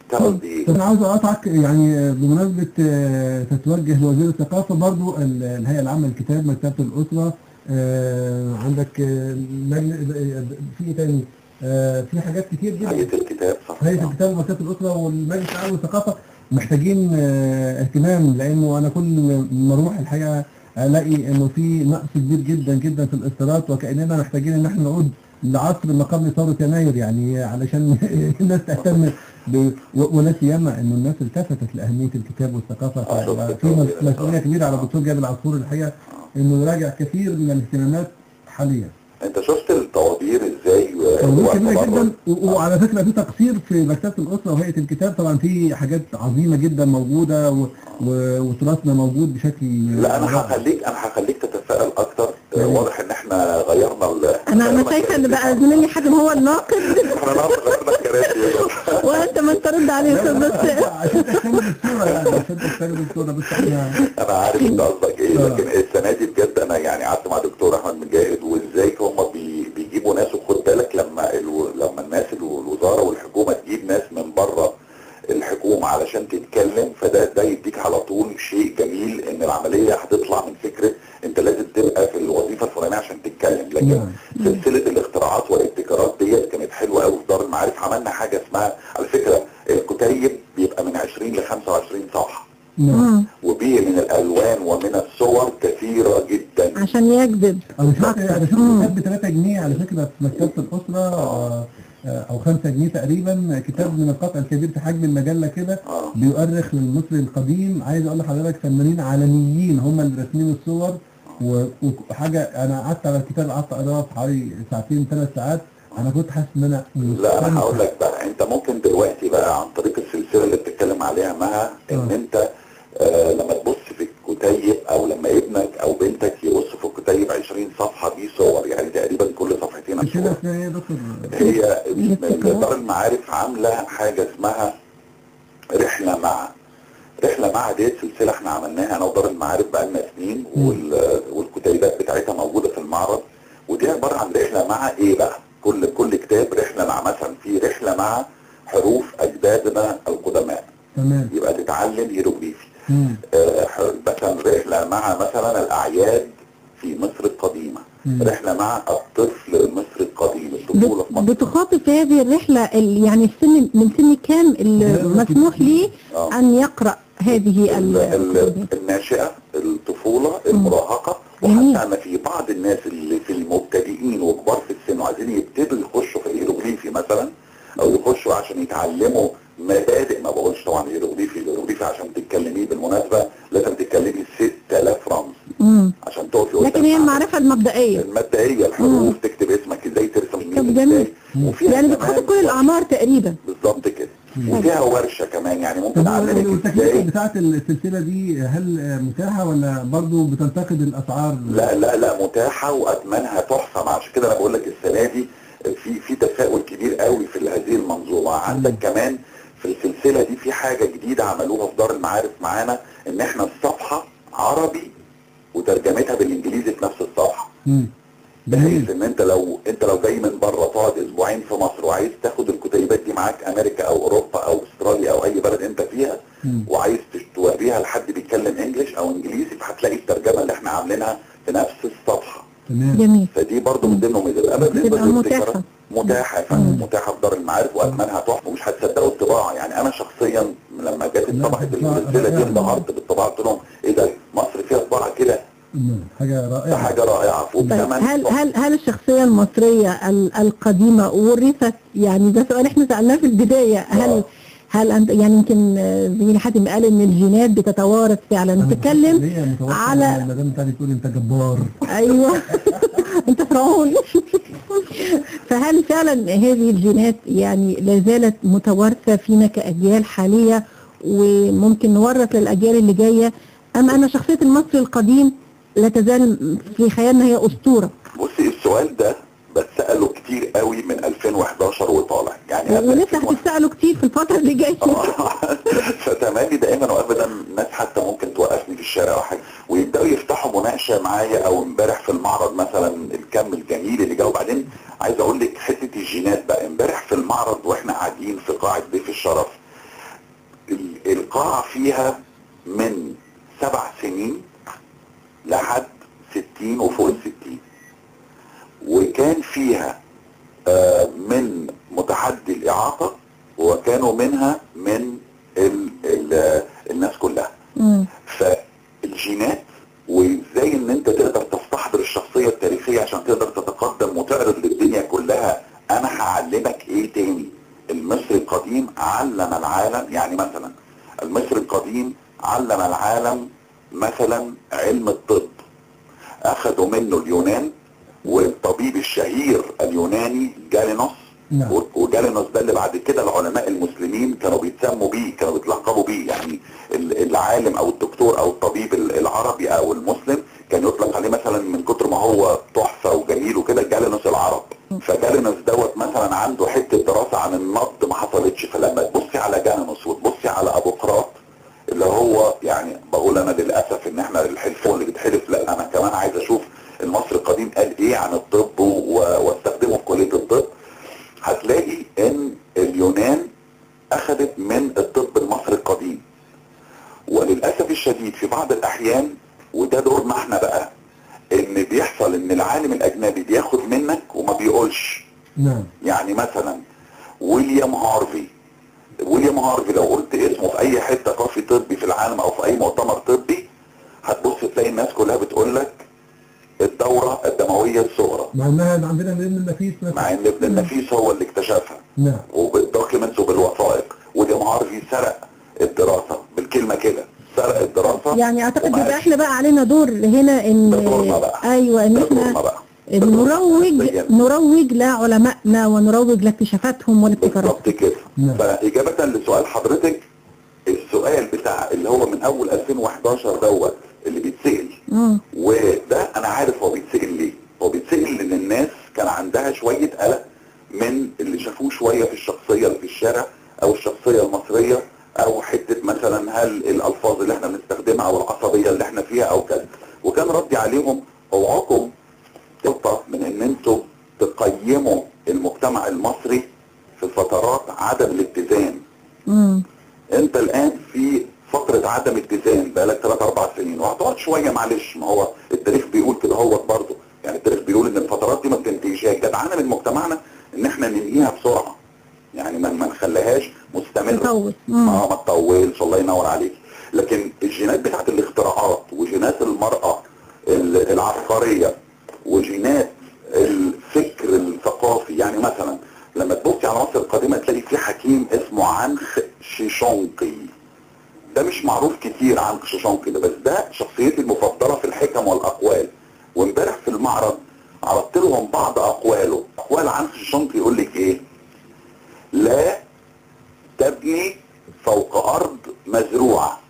ده قصدي ايه طب انا عاوز اقاطعك يعني بمناسبه آه، تتوجه لوزير الثقافه برضو ال- الهيئه العامه للكتاب مكتبه الاسره آه، عندك آه، مجل- آه، في ايه تاني؟ آه، في حاجات كتير جدا هيئه الكتاب صح هيئه الكتاب ومكتبه الاسره والمجلس الاعلى للثقافه محتاجين آه، اهتمام لانه انا كل ما اروح الحقيقه الاقي انه في نقص كبير جدا جدا في الاصدارات وكاننا محتاجين ان احنا نعود لعصر ما قبل ثوره يناير يعني علشان الناس تهتم ب- و- ولا سيما انه الناس التفتت لاهميه الكتاب والثقافه آه، شفت ففي التوجيه ده. مسؤوليه كبيره على الدكتور جابر العصفور الحقيقه انه يراجع كثير من الاهتمامات حاليا انت شفت الطوابير ازاي و- طبعا وقت كبيرة بره؟ جدا و- وعلى فكرة في تقصير في مكتبة الأسرة وهيئة الكتاب طبعا في حاجات عظيمة جدا موجودة و- و- وتراثنا موجود بشكل لا انا رائع. هخليك انا هخليك تتفائل اكتر آه، يعني- واضح ان احنا غيرنا ال انا انا غيرنا شايفه ان الكراسي. بقى زميلي حاتم هو الناقد احنا النهارده غيرنا الكراسي وانت ما ترد عليه لا، لا، بس لا، عشان تكتمل الصورة يعني عشان تكتمل الصورة بس احنا انا عارف انت قصدك ايه آه. لكن السنه دي بجد انا يعني قعدت مع دكتور احمد مجاهد وازاي هم بي بيجيبوا ناس وخد بالك لما الو لما الناس الو- الوزاره والحكومه تجيب ناس من بره الحكومه علشان تتكلم فده ده يديك على طول شيء جميل ان العمليه هتطلع من فكره انت لازم تبقى في الوظيفه الفلانيه عشان تتكلم لكن نعم. سلسله الاختراعات والابتكارات ديت كانت حلوه قوي في دار المعارف عملنا حاجه اسمها على فكره الكتيب بيبقى من 20 ل 25 صفحه نعم مم. وبه من الالوان ومن الصور كثيره جدا عشان يجذب انا شفت انا شفت كتاب ب 3 جنيه على فكرة في مكتبة الأسرة آه، آه، او 5 جنيه تقريبا كتاب من القطع الكبير في حجم المجلة كده اه بيؤرخ للمصري القديم عايز اقول لحضرتك فنانين عالميين هم اللي راسمين الصور و- وحاجه انا قعدت على الكتاب قعدت اقراه في حوالي ساعتين ثلاث ساعات انا كنت حاسس ان انا لا انا مستمتع. هقول لك بقى انت ممكن دلوقتي بقى عن طريق السلسله اللي بتتكلم عليها مها ان آه. انت آه لما تبص في الكتيب او لما ابنك او بنتك يبص في الكتيب 20 صفحه دي صور يعني تقريبا كل صفحتين كده صور اسمها ايه يا دكتور؟ هي الابتكارات. دار المعارف عامله حاجه اسمها رحله مع رحله مع ديت سلسله احنا عملناها انا ودار المعارف بقالنا سنين وال- والكتيبات بتاعتها موجوده في المعرض ودي عباره عن رحله مع ايه بقى؟ كل كل كتاب رحله مع مثلا في رحله مع حروف اجدادنا القدماء تمام يبقى تتعلم هيروغليفي مم. آه، ح- مثلا رحله مع مثلا الاعياد في مصر القديمه مم. رحله مع الطفل المصري القديم الطفوله في بت- مصر بتخاطب في هذه الرحله ال- يعني السن من سن كام اللي مسموح ليه آه. ان يقرا هذه ال- ال- ال- الناشئه الطفوله المراهقه جميل. وحتى ان في بعض الناس اللي في المبتدئين وكبار في السن وعايزين يبتدوا يخشوا في الهيروغليفي مثلا او يخشوا عشان يتعلموا مبادئ ما بقولش طبعا الهيروغليفي الهيروغليفي عشان تتكلميه بالمناسبه لازم تتكلمي 6000 رمز مم. عشان تقفي قدام لكن هي عدد. المعرفه المبدئيه المبدئيه الحروف تكتب اسمك ازاي ترسم طب اليمين جميل. ازاي وفيها يعني كمان بتخاطب كل الاعمار تقريبا بالظبط كده وفيها ورشه كمان يعني ممكن طب اعلمك والتكلفة ازاي بتاعت السلسلة دي هل متاحة ولا برضو بتنتقد الأسعار؟ لا لا لا متاحه واثمانها تحفه مع عشان كده انا بقول لك السنه دي في في تفاؤل كبير قوي في هذه المنظومه عندك كمان في السلسله دي في حاجه جديده عملوها في دار المعارف معانا ان احنا الصفحه عربي وترجمتها بالانجليزي في نفس الصفحه مم. بحيث جميل ان انت لو انت لو جاي من بره تقعد اسبوعين في مصر وعايز تاخد الكتيبات دي معاك امريكا او اوروبا او استراليا او اي بلد انت فيها مم. وعايز تش- توريها لحد بيتكلم انجليش او انجليزي فهتلاقي الترجمه اللي احنا عاملينها في نفس الصفحه تمام جميل فدي برضه من ضمن ميزات اما بالنسبه بتبقى للابتكارات، متاحة. متاحه يا فندم متاحه في دار المعارف واثمانها تحفه ومش هتصدقوا الطباعه يعني انا شخصيا لما جت لا، طبعت لا، السلسله دي رائعة. انبهرت بالطباعه قلت لهم ايه ده مصر فيها طباعه كده مم. حاجة ده رائعة حاجه رائعه طيب وبثمن هل تحفة. هل هل الشخصيه المصريه ال- القديمه ورثت يعني ده سؤال احنا سالناه في البدايه هل آه. هل انت يعني يمكن آه، زميلي حاتم قال ان الجينات بتتوارث فعلا أنا بتتكلم ليه متوقع على- إن المدام بتاعتي تقول أنت جبار ايوه انت فرعون فهل فعلا هذه الجينات يعني لا زالت متوارثه فينا كاجيال حاليه وممكن نورث للاجيال اللي جايه ام ان شخصيه المصري القديم لا تزال في خيالنا هي اسطوره بصي السؤال ده بتسأله كتير قوي من 2011 وطالع يعني قبل ولسه 2011 هتسالوا كتير في الفتره اللي جايه فتملي دايما وابدا الناس حتى ممكن توقفني في الشارع او حاجه ويبداوا يفتحوا مناقشه معايا او امبارح في المعرض مثلا الكم الجميل اللي جه وبعدين عايز اقول لك حته الجينات بقى امبارح في المعرض واحنا قاعدين في قاعه ضيف الشرف القاعة فيها من سبع سنين لحد ستين وفوق الستين وكان فيها آه، من متحدي الإعاقة وكانوا منها من ال ال الناس كلها مم. فالجينات وازاي ان انت تقدر تستحضر الشخصية التاريخية عشان تقدر تتقدم وتعرض للدنيا كلها انا هعلمك ايه تاني المصري القديم علم العالم يعني مثلا المصري القديم علم العالم مثلا علم الطب اخذوا منه اليونان والطبيب الشهير اليوناني جالينوس نعم. و- وجالينوس ده اللي بعد كده العلماء المسلمين كانوا بيتسموا بيه كانوا بيتلقبوا بيه يعني ال- العالم او الدكتور او الطبيب ال- العربي او المسلم كان يطلق عليه مثلا من كتر ما هو تحفه وجميل وكده جالينوس العرب فجالينوس دوت مثلا عنده حته دراسه عن النبض ما حصلتش فلما تبصي على جالينوس وتبصي على ابو قراط اللي هو يعني بقول انا للاسف ان احنا الحلفون اللي بيتحلف لا انا كمان عايز اشوف المصري القديم قال ايه عن الطب و- واستخدمه في كليه الطب هتلاقي ان اليونان اخذت من الطب المصري القديم وللاسف الشديد في بعض الاحيان وده دورنا احنا بقى ان بيحصل ان العالم الاجنبي بياخد منك وما بيقولش نعم يعني مثلا ويليام هارفي ويليام هارفي لو قلت اسمه في اي حته كافي طبي في العالم او في اي مؤتمر طبي هتبص تلاقي الناس كلها بتقول لك الدوره الدمويه الصغرى مع انها عندنا من النفيس مثلا مع ان ابن النفيس هو اللي اكتشفها نعم وبالدوكيومنتس وبالوثائق ويليام هارفي سرق الدراسه بالكلمه كده سرق الدراسه يعني اعتقد وما يبقى قالش. احنا بقى علينا دور هنا ان ده دورنا بقى. ايوه ان ده احنا دورنا بقى. ده دورنا نروج شخصياً. نروج لعلمائنا ونروج لاكتشافاتهم والابتكارات بالظبط كده نعم. فاجابه لسؤال حضرتك السؤال بتاع اللي هو من اول 2011 دوت اللي بيتسال مم. وده انا عارف هو بيتسال ليه هو بيتسال لان الناس كان عندها شويه قلق من اللي شافوه شويه في الشخصيه اللي في الشارع او الشخصيه المصريه او حته مثلا هل الالفاظ اللي احنا بنستخدمها او العصبيه اللي احنا فيها او كذا وكان ردي عليهم اوعاكم نقطة من ان انتوا تقيموا المجتمع المصري في فترات عدم الاتزان مم. انت الان في فترة عدم اتزان بقالك 3 4 سنين وهتقعد شوية معلش ما هو التاريخ بيقول كده هو برضه يعني التاريخ بيقول ان الفترات دي ما بتنتهيش هي جدعانة من مجتمعنا ان احنا ننهيها بسرعة يعني ما ما نخليهاش مستمرة تطول. مم. اه ما تطولش الله ينور عليك لكن الجينات بتاعت الاختراعات وجينات المرأة ال- العبقرية وجينات الفكر الثقافي يعني مثلا لما تبصي على مصر القديمة تلاقي في حكيم اسمه عنخ شيشونقي ده مش معروف كتير عنخ شيشونقي ده بس ده شخصيتي المفضلة في الحكم والأقوال وامبارح في المعرض عرضت لهم بعض أقواله أقوال عنخ شيشونقي يقول لك إيه لا تبني فوق أرض مزروعة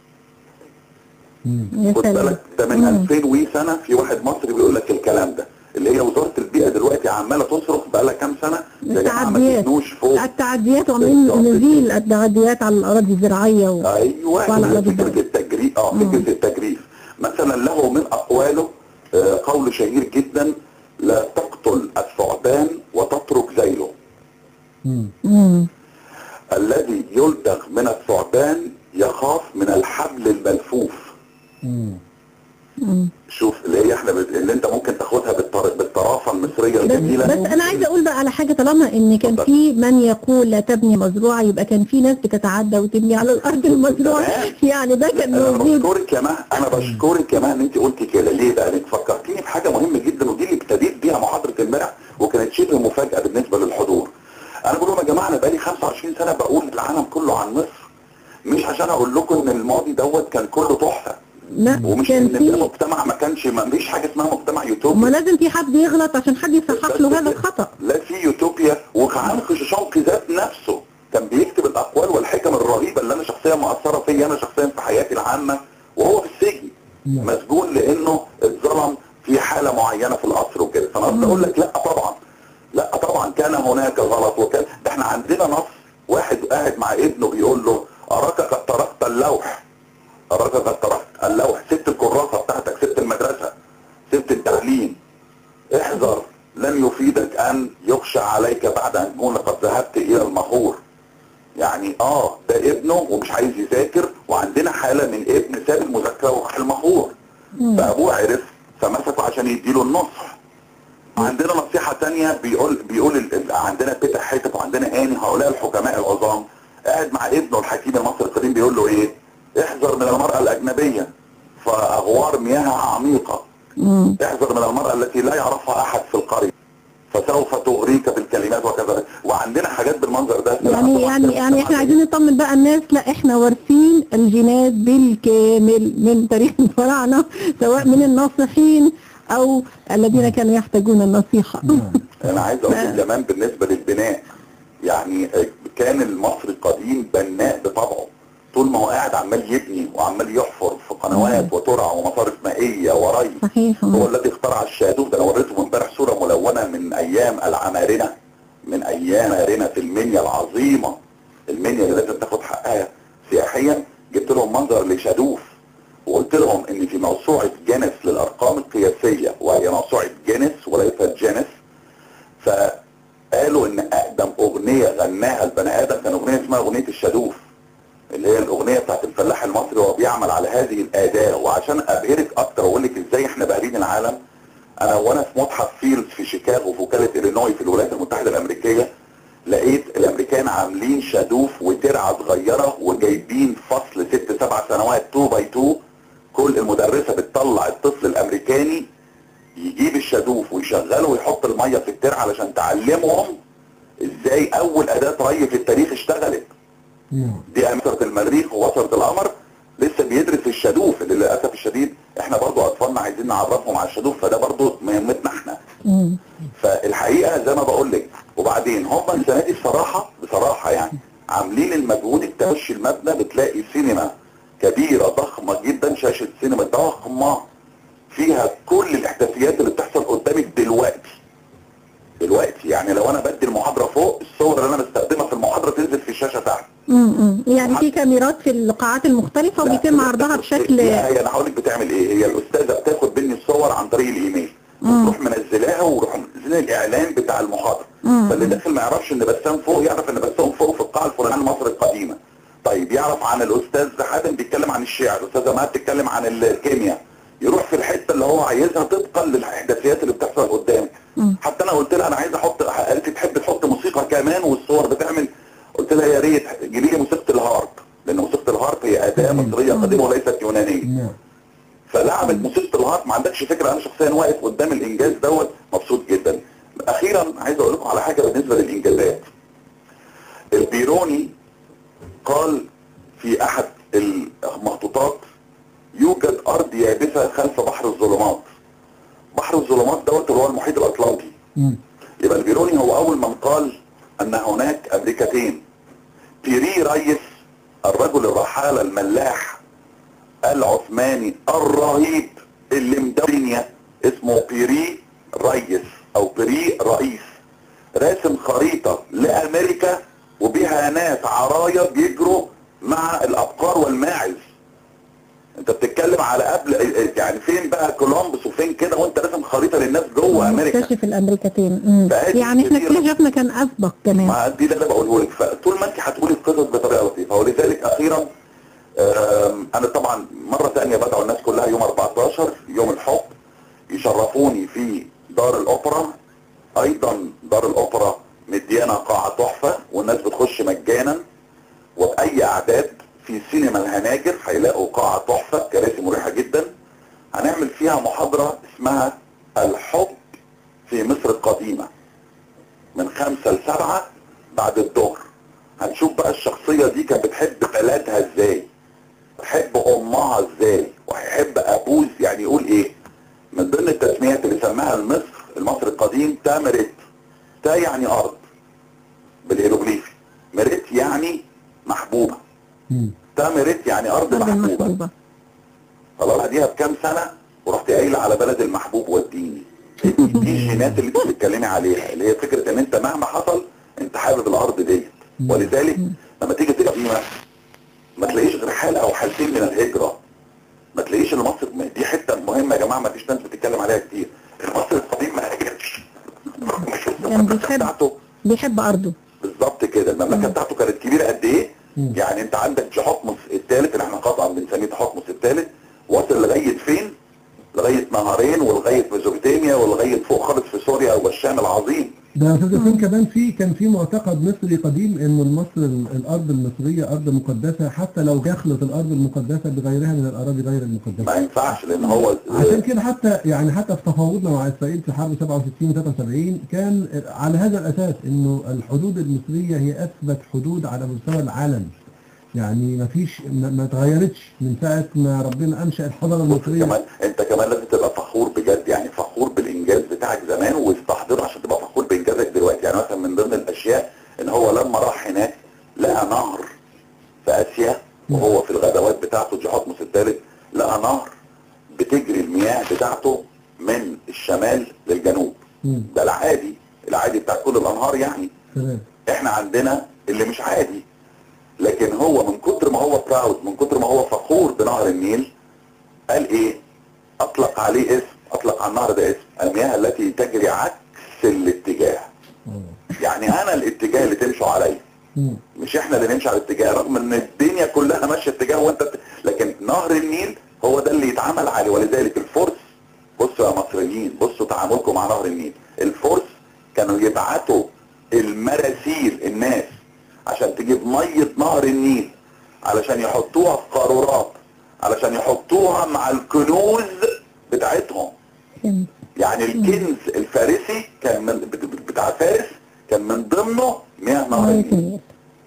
مم. يا خد سلام بالك ده من مم. 2000 وي سنه في واحد مصري بيقول لك الكلام ده اللي هي وزاره البيئه دلوقتي عماله تصرخ بقى لها كام سنه يا جماعه ما التعديات تبنوش فوق التعديات وعمالين بالظبط. نزيل التعديات على الاراضي الزراعيه و... ايوه وعلى هي أرض فكره البلد. التجريف اه مم. فكره التجريف مثلا له من اقواله آه، قول شهير جدا لا تقتل الثعبان وتترك ذيله مم. مم. الذي يلدغ من الثعبان يخاف من الحبل الملفوف مم. مم. شوف اللي هي احنا بت... اللي انت ممكن تاخدها بالطر... بالطرافه المصريه بس, الجميله بس انا عايزه اقول بقى على حاجه طالما ان كان اتفضل. في من يقول لا تبني مزروعه يبقى كان في ناس بتتعدى وتبني على الارض المزروعه تمام. يعني ده كان انا موجود بشكرك يا مها انا بشكرك يا مها ان انت قلتي كده ليه بقى انك فكرتيني بحاجه مهمه جدا ودي اللي ابتديت بيها محاضره امبارح وكانت شبه مفاجاه بالنسبه للحضور انا بقول لهم يا جماعه انا بقالي 25 سنه بقول للعالم كله عن مصر مش عشان اقول لكم ان الماضي دوت كان كله تحفه لا ومش كان ان ده في مجتمع ما كانش ما فيش حاجه اسمها مجتمع ما يوتوبيا لازم في حد يغلط عشان حد يصحح له هذا الخطا لا في يوتوبيا وعنخ شيشونقي ذات نفسه كان بيكتب الاقوال والحكم الرهيبه اللي انا شخصيا مؤثره فيا انا شخصيا في حياتي العامه وهو في السجن نعم. مسجون لانه اتظلم في حاله معينه في القصر وكده فانا قصدي اقول لك لا طبعا لا طبعا كان هناك غلط وكان ده احنا عندنا نص واحد قاعد مع ابنه بيقول له اراك قد تركت اللوح اراك قد تركت اللوح سبت الكراسه بتاعتك سبت المدرسه سبت التعليم احذر لن يفيدك ان يخشى عليك بعد ان تكون قد ذهبت الى المهور يعني اه ده ابنه ابنه ومش عايز يذاكر وعندنا حاله من ابن ساب المذاكره وراح المخور فابوه عرف فمسكه عشان يديله النصح عندنا نصيحة تانية بيقول بيقول ال- ال- عندنا بيتر حيتب وعندنا اني هؤلاء الحكماء العظام قاعد مع ابنه الحكيم المصري القديم بيقول له ايه؟ احذر من المرأة الأجنبية فأغوار مياهها عميقة مم. احذر من المرأة التي لا يعرفها أحد في القرية فسوف تغريك بالكلمات وكذا وعندنا حاجات بالمنظر ده يعني يعني يعني احنا عايزين نطمن بقى الناس لا احنا وارثين الجينات بالكامل من تاريخ الفراعنه سواء من الناصحين او الذين كانوا يحتاجون النصيحه انا عايز اقول لك زمان بالنسبه للبناء يعني كان المصري القديم بناء بطبعه طول ما هو قاعد عمال يبني وعمال يحفر في قنوات وترع ومصارف مائيه وري صحيح هو الذي اخترع الشادوف ده انا وريته امبارح صوره ملونه من ايام العمارنه من ايام عمارنه في المنيا العظيمه المنيا اللي لازم تاخد حقها سياحيا جبت لهم منظر لشادوف وقلت لهم ان في موسوعه جينيس للارقام القياسيه وهي موسوعه جينيس وليست جينيس فقالوا ان اقدم اغنيه غناها البني ادم كان اغنيه اسمها اغنيه الشادوف اللي هي الاغنيه بتاعت الفلاح المصري وهو بيعمل على هذه الاداه وعشان ابهرك اكتر واقول لك ازاي احنا باهرين العالم انا وانا في متحف فيلدز في شيكاغو في وكاله الينوي في الولايات المتحده الامريكيه لقيت الامريكان عاملين شادوف وترعه صغيره وجايبين فصل ست سبع سنوات 2 باي 2 كل المدرسه بتطلع الطفل الامريكاني يجيب الشادوف ويشغله ويحط الميه في الترعه علشان تعلمهم ازاي اول اداه ري في التاريخ اشتغلت نعم. دي أمثلة المريخ ووصلة القمر لسه بيدرس في الشادوف اللي للأسف الشديد احنا برضو أطفالنا عايزين نعرفهم على الشادوف فده برضو مهمتنا احنا مم. فالحقيقة زي ما بقول لك وبعدين هم السنة دي بصراحة بصراحة يعني عاملين المجهود انت تخش المبنى بتلاقي سينما كبيرة ضخمة جدا شاشة سينما ضخمة فيها كل الاحداثيات اللي بتحصل قدامك دلوقتي دلوقتي يعني لو انا بدي المحاضرة فوق الصور اللي انا بستخدمها في المحاضرة تنزل في الشاشة تحت مم. مم. يعني في كاميرات في القاعات المختلفه لا، وبيتم لا، عرضها بشكل لا هي انا هقول لك بتعمل ايه هي الاستاذه بتاخد مني الصور عن طريق الايميل وتروح منزلاها ويروح منزلين الاعلان بتاع المحاضره مم. فاللي داخل ما يعرفش ان بسام فوق يعرف ان بسام فوق في القاعه الفلانيه مصر القديمه طيب يعرف عن الاستاذ حاتم بيتكلم عن الشعر الاستاذه مها بتتكلم عن الكيمياء يروح في الحته اللي هو عايزها طبقا للاحداثيات اللي بتحصل قدامك مم. حتى انا قلت لها انا عايز احط قالت لي تحب تحط موسيقى كمان والصور بتعمل قلت لها يا ريت جيبي لي موسيقى الهارب لان موسيقى الهارب هي اداه مصريه قديمه وليست يونانيه نعم فلعبت موسيقى الهارب ما عندكش فكره انا شخصيا واقف قدام الانجاز دوت مبسوط جدا اخيرا عايز اقول لكم على حاجه بالنسبه للانجازات البيروني قال في احد المخطوطات يوجد ارض يابسه خلف بحر الظلمات بحر الظلمات دوت اللي هو المحيط الاطلنطي مم. يبقى البيروني هو اول من قال ان هناك امريكتين بيري ريس الرجل الرحالة الملاح العثماني الرهيب اللي مدنيا اسمه بيري ريس او بيري رئيس راسم خريطة لامريكا وبها ناس عرايا بيجروا مع الابقار والماعز انت بتتكلم على قبل يعني فين بقى كولومبوس وفين كده وانت راسم خريطة للناس جوه امريكا مكتشف الامريكتين مم. فهذه يعني احنا كثيرة. اكتشافنا كان اسبق كمان ما دي اللي انا بقوله لك فطول ما انت هتقولي القصص بطريقه لطيفه ولذلك اخيرا آم، انا طبعا مره ثانيه بدعو الناس كلها يوم 14 يوم الحب يشرفوني في دار الاوبرا ايضا دار الاوبرا مديانا قاعه تحفه والناس بتخش مجانا وباي اعداد في سينما الهناجر هيلاقوا قاعه تحفه كراسي مريحه جدا هنعمل فيها محاضره اسمها الحب في مصر القديمه من خمسة لسبعة بعد الظهر هنشوف بقى الشخصية دي كانت بتحب بلدها ازاي تحب امها ازاي وهيحب ابوه يعني يقول ايه من ضمن التسميات اللي سماها المصر المصري القديم تامرت تا يعني ارض بالهيروغليفي مريت يعني محبوبة مم. تامرت يعني ارض أرض محبوبة المحبوبة خلاص بعديها بكام سنة ورحت قايلة على بلد المحبوب والديني دي الجينات اللي انت بتتكلمي عليها اللي هي فكرة ان انت مهما حصل انت حابب الارض ديت ولذلك لما تيجي تقرا فيها ما تلاقيش غير حالة او حالتين من الهجرة ما تلاقيش ان مصر دي حتة مهمة يا جماعة ما فيش ناس بتتكلم عليها كتير مصر القديم ما هاجرش مش كان المملكة بيحب بتاعته بيحب ارضه بالظبط كده المملكة بتاعته كانت كبيرة قد ايه مم. يعني انت عندك جحطمس الثالث اللي احنا قطعا بنسميه جحطمس الثالث واصل لغايه فين؟ لغايه نهرين ولغايه ميزوبوتاميا ولغايه فوق خالص في سوريا والشام العظيم ده يا استاذ ياسين كمان في كان في معتقد مصري قديم انه مصر الارض المصريه ارض مقدسه حتى لو دخلت الارض المقدسه بغيرها من الاراضي غير المقدسه ما ينفعش لان هو عشان كده حتى يعني حتى في تفاوضنا مع اسرائيل في حرب 67 73 كان على هذا الاساس انه الحدود المصريه هي اثبت حدود على مستوى العالم يعني ما فيش ما ما اتغيرتش من ساعه ما ربنا انشا الحضاره بص المصريه كمان انت كمان لازم تبقى فخور بجد يعني فخور بالانجاز بتاعك زمان واستحضره عشان تبقى فخور بانجازك دلوقتي يعني مثلا من ضمن الاشياء ان هو لما راح هناك لقى نهر في اسيا وهو في الغزوات بتاعته جحطمس الثالث لقى نهر بتجري المياه بتاعته من الشمال للجنوب مم. ده العادي العادي بتاع كل الانهار يعني تمام احنا عندنا اللي مش عادي لكن هو من كتر ما هو براود من كتر ما هو فخور بنهر النيل قال ايه اطلق عليه اسم اطلق على النهر ده اسم المياه التي تجري عكس الاتجاه آه. يعني انا الاتجاه اللي تمشوا عليه مم. مش احنا اللي نمشي على الاتجاه رغم ان الدنيا كلها ماشيه اتجاه وانت ت- لكن نهر النيل هو ده اللي يتعامل عليه ولذلك الفرس بصوا يا مصريين بصوا تعاملكم مع نهر النيل الفرس كانوا يبعتوا المراسيل الناس عشان تجيب ميه نهر النيل علشان يحطوها في قارورات علشان يحطوها مع الكنوز بتاعتهم فهمت. يعني الكنز الفارسي كان من بت- بتاع فارس كان من ضمنه مياه نهر مية النيل النيل.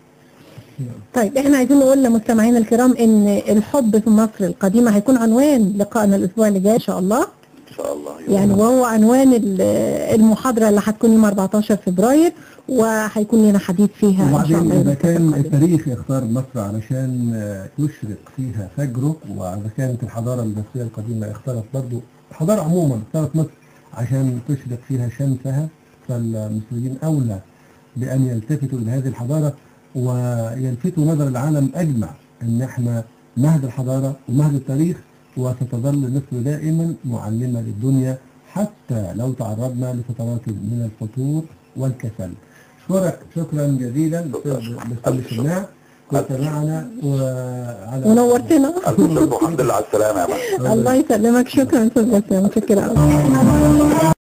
طيب احنا عايزين نقول لمستمعينا الكرام ان الحب في مصر القديمة هيكون عنوان لقائنا الاسبوع اللي جاي ان شاء الله ان شاء الله يعني وهو عنوان ال- المحاضرة اللي هتكون يوم 14 فبراير وهيكون لنا حديث فيها ان شاء وبعدين الله يوم إذا السبت كان القادم. التاريخ يختار مصر علشان آه، يشرق فيها فجره وإذا كانت الحضارة المصرية القديمة اختارت برضو الحضارة عموما اختارت مصر عشان تشرق فيها شمسها فالمصريين أولى بأن يلتفتوا إلى هذه الحضارة ويلفتوا نظر العالم أجمع أن احنا مهد الحضارة ومهد التاريخ وستظل مصر دائما معلمة للدنيا حتى لو تعرضنا لفترات من الفتور والكسل أشكرك شكرا جزيلا شكرا. أستاذ ألف شكر. الشماع كنت معنا وعلى ونورتنا الف شكر والحمد لله على السلامه يا مان الله يسلمك شكرا استاذ بسام شكرا